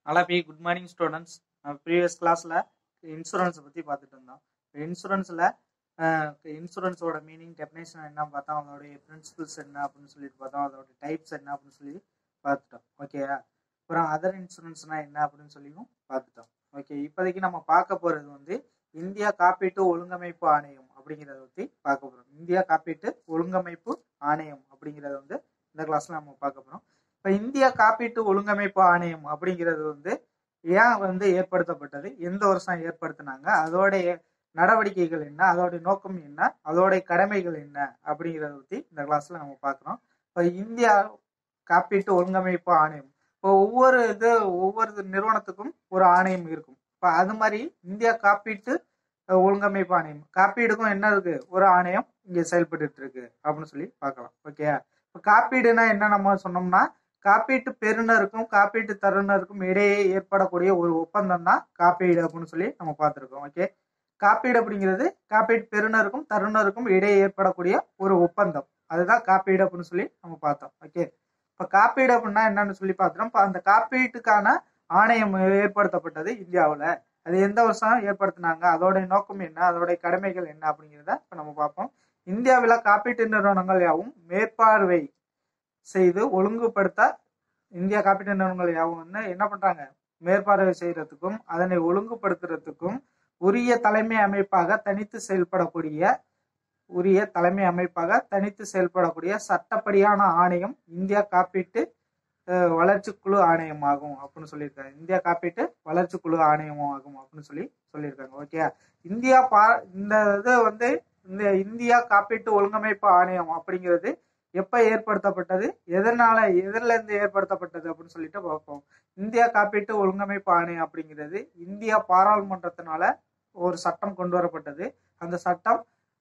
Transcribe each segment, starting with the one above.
நல்லா பி good morning students previous கிளாஸில் இன்சூரன்ஸை பற்றி பார்த்துட்டு இருந்தோம் இன்சூரன்ஸில் இன்சூரன்ஸோட மீனிங் டெஃபினேஷன் என்ன பார்த்தோம் அதோடைய பிரின்சிபிள்ஸ் என்ன அப்படின்னு சொல்லிட்டு பார்த்தோம் அதோட டைப்ஸ் என்ன அப்படின்னு சொல்லி பார்த்துட்டோம் ஓகேயா அப்புறம் அதர் இன்சூரன்ஸ்னா என்ன அப்படின்னு சொல்லியும் பார்த்துட்டோம் ஓகே இப்போதைக்கு நம்ம பார்க்க போகிறது வந்து இந்தியா காப்பீட்டு ஒழுங்கமைப்பு ஆணையம் அப்படிங்கிறத பற்றி பார்க்க போகிறோம் இந்தியா காப்பீட்டு ஒழுங்கமைப்பு ஆணையம் அப்படிங்கிறத வந்து இந்த கிளாஸ்ல நம்ம பார்க்க போகிறோம் இப்போ இந்தியா காப்பீட்டு ஒழுங்கமைப்பு ஆணையம் அப்படிங்கிறது வந்து ஏன் வந்து ஏற்படுத்தப்பட்டது எந்த வருஷம் ஏற்படுத்தினாங்க அதோடைய நடவடிக்கைகள் என்ன அதோடைய நோக்கம் என்ன அதோடைய கடமைகள் என்ன அப்படிங்கிறத பற்றி இந்த கிளாஸ்ல நம்ம பார்க்குறோம் இப்போ இந்தியா காப்பீட்டு ஒழுங்கமைப்பு ஆணையம் இப்போ ஒவ்வொரு இது ஒவ்வொரு நிறுவனத்துக்கும் ஒரு ஆணையம் இருக்கும் இப்போ அது மாதிரி இந்தியா காப்பீட்டு ஒழுங்கமைப்பு ஆணையம் காப்பீடுக்கும் என்ன இருக்கு ஒரு ஆணையம் இங்கே செயல்பட்டு இருக்கு அப்படின்னு சொல்லி பார்க்கலாம் ஓகே இப்போ காப்பீடுனா என்ன நம்ம சொன்னோம்னா காப்பீட்டு பெறுநருக்கும் காப்பீட்டு தருணருக்கும் இடையே ஏற்படக்கூடிய ஒரு ஒப்பந்தம் தான் காப்பீடு அப்படின்னு சொல்லி நம்ம பார்த்துருக்கோம் ஓகே காப்பீடு அப்படிங்கிறது காப்பீட்டு பெறுநருக்கும் தருணருக்கும் இடையே ஏற்படக்கூடிய ஒரு ஒப்பந்தம் அதுதான் காப்பீடு அப்படின்னு சொல்லி நம்ம பார்த்தோம் ஓகே இப்போ காப்பீடு அப்படின்னா என்னன்னு சொல்லி பார்த்தோம் இப்போ அந்த காப்பீட்டுக்கான ஆணையம் ஏற்படுத்தப்பட்டது இந்தியாவில் அது எந்த வருஷம் ஏற்படுத்தினாங்க அதோடைய நோக்கம் என்ன அதோடைய கடமைகள் என்ன அப்படிங்கிறத இப்போ நம்ம பார்ப்போம் இந்தியாவில் காப்பீட்டு நிறுவனங்கள் யாவும் மேற்பார்வை செய்து ஒழுங்குபடுத்த இந்தியா காப்பீட்டு நிறுவனங்கள் யாவும் வந்து என்ன பண்றாங்க மேற்பார்வை செய்யறதுக்கும் அதனை ஒழுங்குபடுத்துறதுக்கும் உரிய தலைமை அமைப்பாக தனித்து செயல்படக்கூடிய உரிய தலைமை அமைப்பாக தனித்து செயல்படக்கூடிய சட்டப்படியான ஆணையம் இந்தியா காப்பீட்டு வளர்ச்சி குழு ஆணையம் ஆகும் அப்படின்னு சொல்லியிருக்காங்க இந்தியா காப்பீட்டு வளர்ச்சி குழு ஆணையம் ஆகும் அப்படின்னு சொல்லி சொல்லியிருக்காங்க ஓகே இந்தியா பா இந்த இது வந்து இந்த இந்தியா காப்பீட்டு ஒழுங்கமைப்பு ஆணையம் அப்படிங்கிறது எப்ப ஏற்படுத்தப்பட்டது எதனால எதிரில இருந்து ஏற்படுத்தப்பட்டது அப்படின்னு சொல்லிட்டு பார்ப்போம் இந்தியா காப்பீட்டு ஒழுங்கமைப்பு ஆணையம் அப்படிங்கிறது இந்தியா பாராளுமன்றத்தினால ஒரு சட்டம் கொண்டு வரப்பட்டது அந்த சட்டம்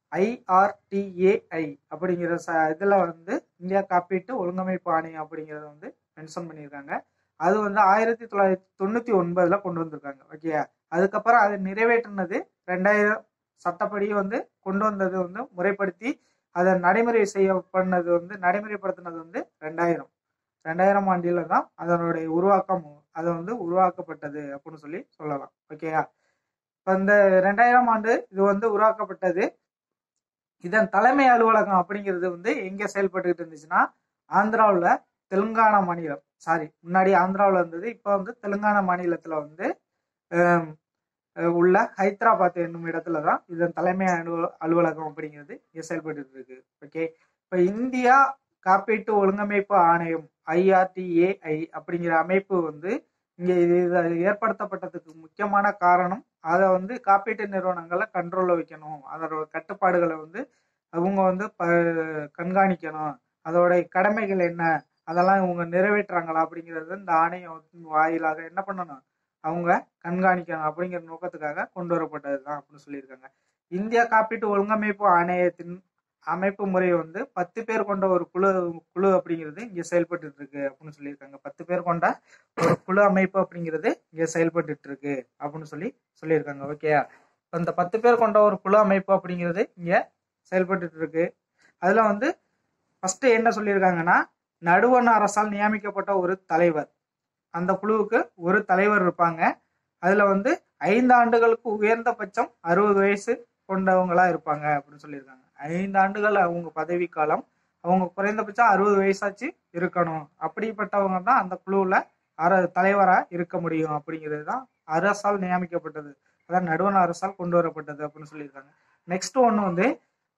ஐஆர்டிஏஐ அப்படிங்கிற ச இதுல வந்து இந்தியா காப்பீட்டு ஒழுங்கமைப்பு ஆணையம் அப்படிங்கிறத வந்து மென்ஷன் பண்ணியிருக்காங்க அது வந்து ஆயிரத்தி தொள்ளாயிரத்தி தொண்ணூத்தி ஒன்பதுல கொண்டு வந்திருக்காங்க ஓகே அதுக்கப்புறம் அது நிறைவேற்றினது ரெண்டாயிரம் சட்டப்படி வந்து கொண்டு வந்தது வந்து முறைப்படுத்தி அதை நடைமுறை செய்ய பண்ணது வந்து நடைமுறைப்படுத்தினது வந்து ரெண்டாயிரம் ரெண்டாயிரம் ஆண்டில தான் அதனுடைய உருவாக்கம் அது வந்து உருவாக்கப்பட்டது அப்படின்னு சொல்லி சொல்லலாம் ஓகேயா இப்போ இந்த ரெண்டாயிரம் ஆண்டு இது வந்து உருவாக்கப்பட்டது இதன் தலைமை அலுவலகம் அப்படிங்கிறது வந்து எங்க செயல்பட்டுக்கிட்டு இருந்துச்சுன்னா ஆந்திராவில் தெலுங்கானா மாநிலம் சாரி முன்னாடி ஆந்திராவில் இருந்தது இப்போ வந்து தெலுங்கானா மாநிலத்தில் வந்து உள்ள ஹைதராபாத் என்னும் இடத்துல தான் இதன் தலைமை அலுவ அலுவலகம் அப்படிங்கிறது இங்கே செயல்பட்டு இருக்கு ஓகே இப்போ இந்தியா காப்பீட்டு ஒழுங்கமைப்பு ஆணையம் ஐஆர்டிஏஐ அப்படிங்கிற அமைப்பு வந்து இங்கே இது ஏற்படுத்தப்பட்டதுக்கு முக்கியமான காரணம் அதை வந்து காப்பீட்டு நிறுவனங்களை கண்ட்ரோலில் வைக்கணும் அதோட கட்டுப்பாடுகளை வந்து அவங்க வந்து ப கண்காணிக்கணும் அதோட கடமைகள் என்ன அதெல்லாம் இவங்க நிறைவேற்றுறாங்களா அப்படிங்கிறது இந்த ஆணையம் வாயிலாக என்ன பண்ணணும் அவங்க கண்காணிக்கணும் அப்படிங்கிற நோக்கத்துக்காக கொண்டு வரப்பட்டது தான் அப்படின்னு சொல்லியிருக்காங்க இந்தியா காப்பீட்டு ஒழுங்கமைப்பு ஆணையத்தின் அமைப்பு முறை வந்து பத்து பேர் கொண்ட ஒரு குழு குழு அப்படிங்கிறது இங்க செயல்பட்டு இருக்கு அப்படின்னு சொல்லியிருக்காங்க பத்து பேர் கொண்ட ஒரு குழு அமைப்பு அப்படிங்கிறது இங்க செயல்பட்டு இருக்கு அப்படின்னு சொல்லி சொல்லியிருக்காங்க ஓகேயா அந்த பத்து பேர் கொண்ட ஒரு குழு அமைப்பு அப்படிங்கிறது இங்க செயல்பட்டு இருக்கு அதுல வந்து ஃபர்ஸ்ட் என்ன சொல்லியிருக்காங்கன்னா நடுவண் அரசால் நியமிக்கப்பட்ட ஒரு தலைவர் அந்த குழுவுக்கு ஒரு தலைவர் இருப்பாங்க அதுல வந்து ஐந்து ஆண்டுகளுக்கு உயர்ந்தபட்சம் அறுபது வயசு கொண்டவங்களா இருப்பாங்க அப்படின்னு சொல்லியிருக்காங்க ஐந்து ஆண்டுகள் அவங்க பதவி காலம் அவங்க குறைந்தபட்சம் அறுபது வயசாச்சு இருக்கணும் அப்படிப்பட்டவங்க தான் அந்த குழுவில் அர தலைவரா இருக்க முடியும் அப்படிங்கிறது தான் அரசால் நியமிக்கப்பட்டது அதான் நடுவண் அரசால் கொண்டு வரப்பட்டது அப்படின்னு சொல்லியிருக்காங்க நெக்ஸ்ட் ஒன்று வந்து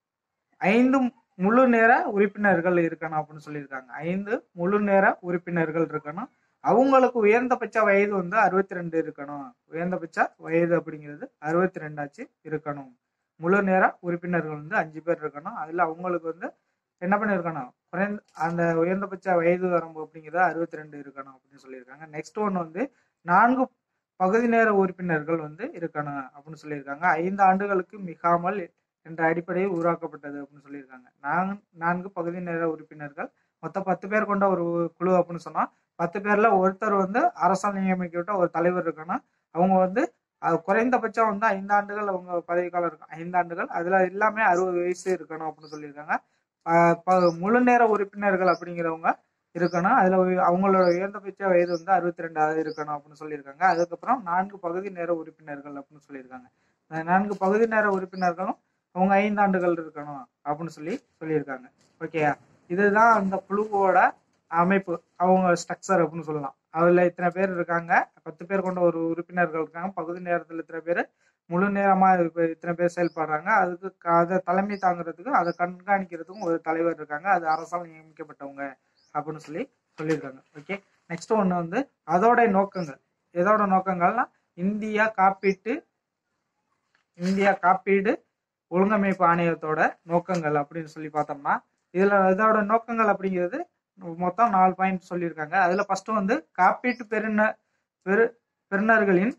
ஐந்து முழு நேர உறுப்பினர்கள் இருக்கணும் அப்படின்னு சொல்லியிருக்காங்க ஐந்து முழு நேர உறுப்பினர்கள் இருக்கணும் அவங்களுக்கு உயர்ந்தபட்ச வயது வந்து அறுபத்தி ரெண்டு இருக்கணும் உயர்ந்தபட்ச வயது அப்படிங்கிறது அறுபத்தி ரெண்டாச்சு இருக்கணும் முழு நேர உறுப்பினர்கள் வந்து அஞ்சு பேர் இருக்கணும் அதுல அவங்களுக்கு வந்து என்ன பண்ணிருக்கணும் குறைந்த அந்த உயர்ந்தபட்ச வயது வரம்பு அப்படிங்கிறது அறுபத்தி ரெண்டு இருக்கணும் அப்படின்னு சொல்லியிருக்காங்க நெக்ஸ்ட் ஒன்று வந்து நான்கு பகுதி நேர உறுப்பினர்கள் வந்து இருக்கணும் அப்படின்னு சொல்லியிருக்காங்க ஐந்து ஆண்டுகளுக்கு மிகாமல் என்ற அடிப்படையில் உருவாக்கப்பட்டது அப்படின்னு சொல்லியிருக்காங்க நான்கு நான்கு பகுதி நேர உறுப்பினர்கள் மொத்தம் பத்து பேர் கொண்ட ஒரு குழு அப்படின்னு சொன்னா பத்து பேர்ல ஒருத்தர் வந்து அரசால் நியமிக்கப்பட்ட ஒரு தலைவர் இருக்கணும் அவங்க வந்து குறைந்தபட்சம் வந்து ஐந்து ஆண்டுகள் அவங்க பதவி காலம் இருக்கும் ஐந்து ஆண்டுகள் அதுல எல்லாமே அறுபது வயசு இருக்கணும் அப்படின்னு சொல்லியிருக்காங்க முழு நேர உறுப்பினர்கள் அப்படிங்கிறவங்க இருக்கணும் அதுல உய- அவங்களோட உயர்ந்தபட்ச வயது வந்து அறுபத்தி ரெண்டாவது இருக்கணும் அப்படின்னு சொல்லியிருக்காங்க அதுக்கப்புறம் நான்கு பகுதி நேர உறுப்பினர்கள் அப்படின்னு சொல்லியிருக்காங்க அந்த நான்கு பகுதி நேர உறுப்பினர்களும் அவங்க ஐந்து ஆண்டுகள் இருக்கணும் அப்படின்னு சொல்லி சொல்லியிருக்காங்க ஓகேயா இதுதான் அந்த குழுவோட அமைப்பு அவங்க ஸ்ட்ரக்சர் அப்படின்னு சொல்லலாம் அதுல இத்தனை பேர் இருக்காங்க பத்து பேர் கொண்ட ஒரு உறுப்பினர்கள் இருக்காங்க பகுதி நேரத்துல இத்தனை பேர் முழு நேரமா இப்ப இத்தனை பேர் செயல்படுறாங்க அதுக்கு க- அதை தலைமை தாங்குறதுக்கு அதை கண்காணிக்கிறதுக்கும் ஒரு தலைவர் இருக்காங்க அது அரசால் நியமிக்கப்பட்டவங்க அப்படின்னு சொல்லி சொல்லியிருக்காங்க ஓகே நெக்ஸ்ட் ஒன்று வந்து அதோட நோக்கங்கள் எதோட நோக்கங்கள்னா இந்தியா காப்பீட்டு இந்தியா காப்பீடு ஒழுங்கமைப்பு ஆணையத்தோட நோக்கங்கள் அப்படின்னு சொல்லி பார்த்தோம்னா இதுல இதோட நோக்கங்கள் அப்படிங்கிறது மொத்தம் நாலு பாயிண்ட் சொல்லியிருக்காங்க அதுல ஃபர்ஸ்ட் வந்து காப்பீட்டு பெறுந பெரு பெறுநர்களின்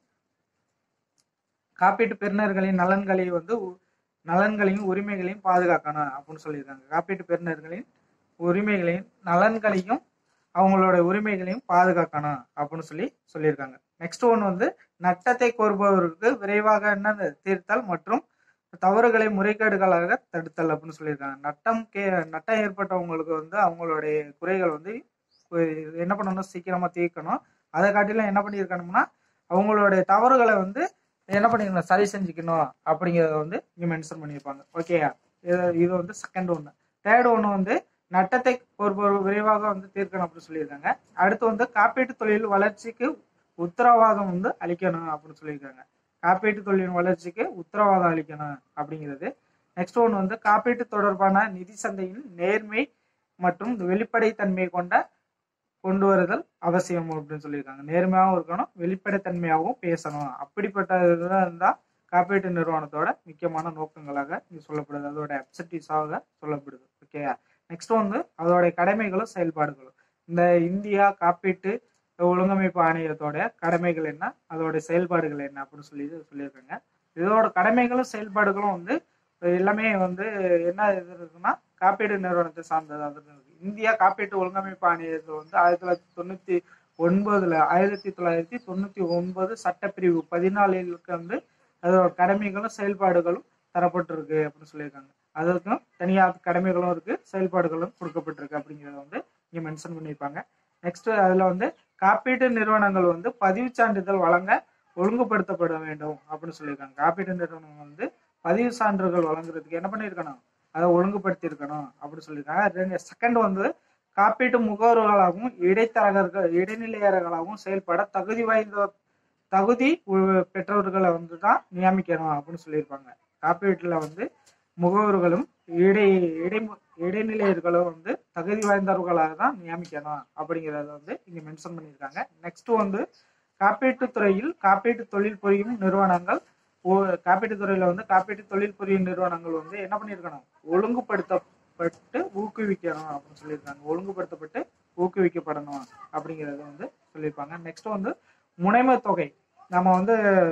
காப்பீட்டு பெறுநர்களின் நலன்களை வந்து உ- நலன்களையும் உரிமைகளையும் பாதுகாக்கணும் அப்படின்னு சொல்லியிருக்காங்க காப்பீட்டு பெறுநர்களின் உரிமைகளையும் நலன்களையும் அவங்களோட உரிமைகளையும் பாதுகாக்கணும் அப்படின்னு சொல்லி சொல்லியிருக்காங்க நெக்ஸ்ட் ஒன்று வந்து நட்டத்தை கோருபவருக்கு விரைவாக என்ன தீர்த்தல் மற்றும் தவறுகளை முறைகேடுகளாக தடுத்தல் அப்படின்னு சொல்லியிருக்காங்க நட்டம் கே நட்டம் ஏற்பட்டவங்களுக்கு வந்து அவங்களுடைய குறைகள் வந்து கு- என்ன பண்ணணும் சீக்கிரமா தீர்க்கணும் அதை காட்டிலும் என்ன பண்ணியிருக்கணும்னா அவங்களுடைய தவறுகளை வந்து என்ன பண்ணிக்கணும் சரி செஞ்சுக்கணும் அப்படிங்கிறத வந்து இங்க மென்ஷன் பண்ணியிருப்பாங்க ஓகேயா இது இது வந்து செகண்ட் ஒன்று தேர்ட் ஒன்று வந்து நட்டத்தை ஒரு ஒரு விரைவாக வந்து தீர்க்கணும் அப்படின்னு சொல்லியிருக்காங்க அடுத்து வந்து காப்பீட்டு தொழில் வளர்ச்சிக்கு உத்தரவாதம் வந்து அளிக்கணும் அப்படின்னு சொல்லியிருக்காங்க காப்பீட்டு தொழிலின் வளர்ச்சிக்கு உத்தரவாதம் அளிக்கணும் அப்படிங்கிறது நெக்ஸ்ட் ஒன்று வந்து காப்பீட்டு தொடர்பான நிதி சந்தையின் நேர்மை மற்றும் வெளிப்படைத்தன்மை கொண்ட கொண்டு வருதல் அவசியம் அப்படின்னு சொல்லியிருக்காங்க நேர்மையாகவும் இருக்கணும் வெளிப்படைத்தன்மையாகவும் பேசணும் அப்படிப்பட்ட இதுதான் இருந்தால் காப்பீட்டு நிறுவனத்தோட முக்கியமான நோக்கங்களாக இது சொல்லப்படுது அதோட அப்செட்டிஸாக சொல்லப்படுது ஓகேயா நெக்ஸ்ட் வந்து அதோட கடமைகளும் செயல்பாடுகளும் இந்த இந்தியா காப்பீட்டு ஒழுங்கமைப்பு ஆணையத்தோட கடமைகள் என்ன அதோட செயல்பாடுகள் என்ன அப்படின்னு சொல்லி சொல்லியிருக்காங்க இதோட கடமைகளும் செயல்பாடுகளும் வந்து எல்லாமே வந்து என்ன இது இருக்குன்னா காப்பீடு நிறுவனத்தை சார்ந்தது அது இருக்கு. இந்தியா காப்பீட்டு ஒழுங்கமைப்பு ஆணையத்தில் வந்து ஆயிரத்தி தொள்ளாயிரத்தி தொண்ணூத்தி ஒன்பதுல ஆயிரத்தி தொள்ளாயிரத்தி தொண்ணூத்தி ஒன்பது சட்டப்பிரிவு பதினாலுக்கு வந்து அதோட கடமைகளும் செயல்பாடுகளும் தரப்பட்டிருக்கு அப்படின்னு சொல்லியிருக்காங்க அதற்கும் தனியார் கடமைகளும் இருக்கு செயல்பாடுகளும் கொடுக்கப்பட்டிருக்கு அப்படிங்கிறத வந்து இங்க மென்ஷன் பண்ணியிருப்பாங்க நெக்ஸ்ட் அதுல வந்து காப்பீட்டு நிறுவனங்கள் வந்து பதிவு சான்றிதழ் வழங்க ஒழுங்குபடுத்தப்பட வேண்டும் அப்படின்னு சொல்லியிருக்காங்க காப்பீட்டு நிறுவனம் வந்து பதிவு சான்றுகள் வழங்குறதுக்கு என்ன பண்ணியிருக்கணும் அதை ஒழுங்குபடுத்தி இருக்கணும் அப்படின்னு சொல்லியிருக்காங்க ரெண்டு செகண்ட் வந்து காப்பீட்டு முகவர்களாகவும் இடைத்தரகர்கள் இடைநிலையர்களாகவும் செயல்பட தகுதி வாய்ந்த தகுதி உ- பெற்றவர்களை வந்து தான் நியமிக்கணும் அப்படின்னு சொல்லியிருப்பாங்க காப்பீட்டுல வந்து முகவர்களும் இடை இடை இடைநிலையர்களும் வந்து தகுதி வாய்ந்தவர்களாக தான் நியமிக்கணும் அப்படிங்கறத வந்து இங்க மென்ஷன் பண்ணியிருக்காங்க நெக்ஸ்ட் வந்து காப்பீட்டுத் துறையில் காப்பீட்டு தொழில் புரியும் நிறுவனங்கள் ஓ- காப்பீட்டுத் துறையில வந்து காப்பீட்டு தொழில் புரியும் நிறுவனங்கள் வந்து என்ன பண்ணியிருக்கணும் ஒழுங்குபடுத்தப்பட்டு ஊக்குவிக்கணும் அப்படின்னு சொல்லியிருக்காங்க ஒழுங்குபடுத்தப்பட்டு ஊக்குவிக்கப்படணும் அப்படிங்கறத வந்து சொல்லியிருப்பாங்க நெக்ஸ்ட் வந்து முனைமை தொகை நம்ம வந்து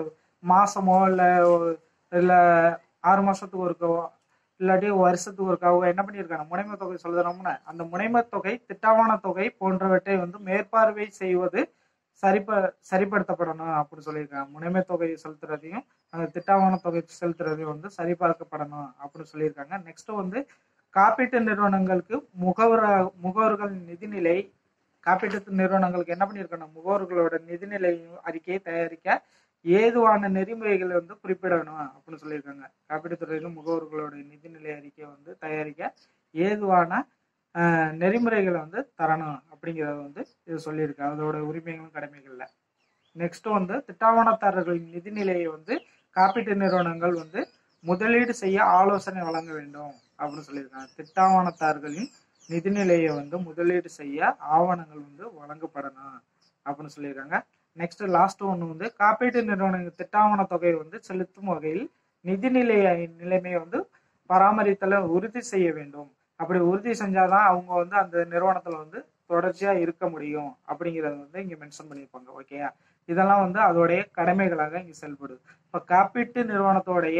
மாசமோ இல்ல இல்ல ஆறு மாசத்துக்கு ஒருக்கவோ இல்லாட்டி வருஷத்துக்கு ஒருக்காவோ என்ன பண்ணியிருக்காங்க முனைமை தொகை சொல்லுறோம்னா அந்த முனைமை தொகை திட்டமான தொகை போன்றவற்றை வந்து மேற்பார்வை செய்வது சரிப சரிப்படுத்தப்படணும் அப்படின்னு சொல்லியிருக்காங்க முனைமை தொகை செலுத்துறதையும் அந்த திட்டமான தொகை செலுத்துறதையும் வந்து சரிபார்க்கப்படணும் அப்படின்னு சொல்லியிருக்காங்க நெக்ஸ்ட் வந்து காப்பீட்டு நிறுவனங்களுக்கு முகவர முகவர்கள் நிதிநிலை காப்பீட்டு நிறுவனங்களுக்கு என்ன பண்ணியிருக்கணும் முகவர்களோட நிதிநிலை அறிக்கையை தயாரிக்க ஏதுவான நெறிமுறைகளை வந்து குறிப்பிடணும் அப்படின்னு சொல்லியிருக்காங்க காப்பீட்டுத் துறையில முகவர்களோட நிதிநிலை அறிக்கையை வந்து தயாரிக்க ஏதுவான ஆஹ், நெறிமுறைகளை வந்து தரணும் அப்படிங்கறத வந்து இது சொல்லியிருக்கு அதோட உரிமைகளும் கடமைகள்ல நெக்ஸ்ட் வந்து திட்டாவணத்தாரர்களின் நிதிநிலையை வந்து காப்பீட்டு நிறுவனங்கள் வந்து முதலீடு செய்ய ஆலோசனை வழங்க வேண்டும் அப்படின்னு சொல்லியிருக்காங்க திட்டாவணத்தார்களின் நிதிநிலையை வந்து முதலீடு செய்ய ஆவணங்கள் வந்து வழங்கப்படணும் அப்படின்னு சொல்லியிருக்காங்க நெக்ஸ்ட் லாஸ்ட் ஒன்று வந்து காப்பீட்டு நிறுவனங்கள் திட்டாவண தொகையை வந்து செலுத்தும் வகையில் நிதிநிலை நிலைமையை வந்து பராமரித்தல உறுதி செய்ய வேண்டும் அப்படி உறுதி செஞ்சாதான் அவங்க வந்து அந்த நிறுவனத்துல வந்து தொடர்ச்சியா இருக்க முடியும் அப்படிங்கறத வந்து இங்க மென்ஷன் பண்ணியிருப்பாங்க ஓகேயா இதெல்லாம் வந்து அதோடைய கடமைகளாக இங்க செயல்படுது இப்ப காப்பீட்டு நிறுவனத்தோடைய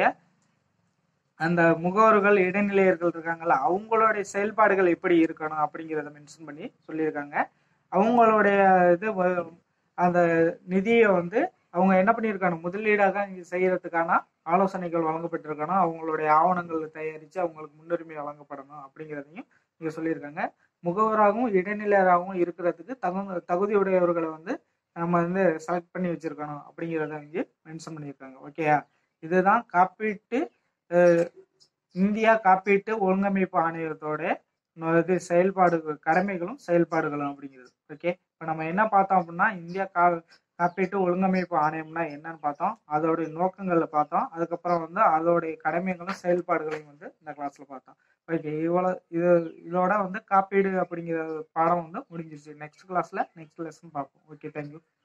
அந்த முகவர்கள் இடைநிலையர்கள் இருக்காங்கல்ல அவங்களுடைய செயல்பாடுகள் எப்படி இருக்கணும் அப்படிங்கிறத மென்ஷன் பண்ணி சொல்லியிருக்காங்க அவங்களுடைய இது வ- அந்த நிதியை வந்து அவங்க என்ன பண்ணியிருக்காங்க முதலீடாக இங்க செய்யறதுக்கான ஆலோசனைகள் வழங்கப்பட்டிருக்கணும் அவங்களுடைய ஆவணங்கள் தயாரித்து அவங்களுக்கு முன்னுரிமை வழங்கப்படணும் அப்படிங்கிறதையும் இங்க சொல்லியிருக்காங்க முகவராகவும் இடைநிலையராகவும் இருக்கிறதுக்கு தகுந்த தகுதியுடையவர்களை வந்து நம்ம வந்து செலக்ட் பண்ணி வச்சிருக்கணும் அப்படிங்கிறத இங்கே மென்ஷன் பண்ணியிருக்காங்க ஓகேயா இதுதான் காப்பீட்டு அஹ், இந்தியா காப்பீட்டு ஒழுங்கமைப்பு ஆணையத்தோட நோ- இது செயல்பாடு கடமைகளும் செயல்பாடுகளும் அப்படிங்கிறது ஓகே இப்போ நம்ம என்ன பார்த்தோம் அப்படின்னா இந்தியா கா காப்பீட்டு ஒழுங்கமைப்பு ஆணையம்னா என்னன்னு பார்த்தோம் அதோடைய நோக்கங்களை பார்த்தோம் அதுக்கப்புறம் வந்து அதோடைய கடமைகளும் செயல்பாடுகளையும் வந்து இந்த கிளாஸ்ல பார்த்தோம் ஓகே இவ்வளோ இது இதோட வந்து காப்பீடு அப்படிங்கிற பாடம் வந்து முடிஞ்சிருச்சு நெக்ஸ்ட் கிளாஸ்ல நெக்ஸ்ட் லெசன் பார்ப்போம் ஓகே தேங்க்யூ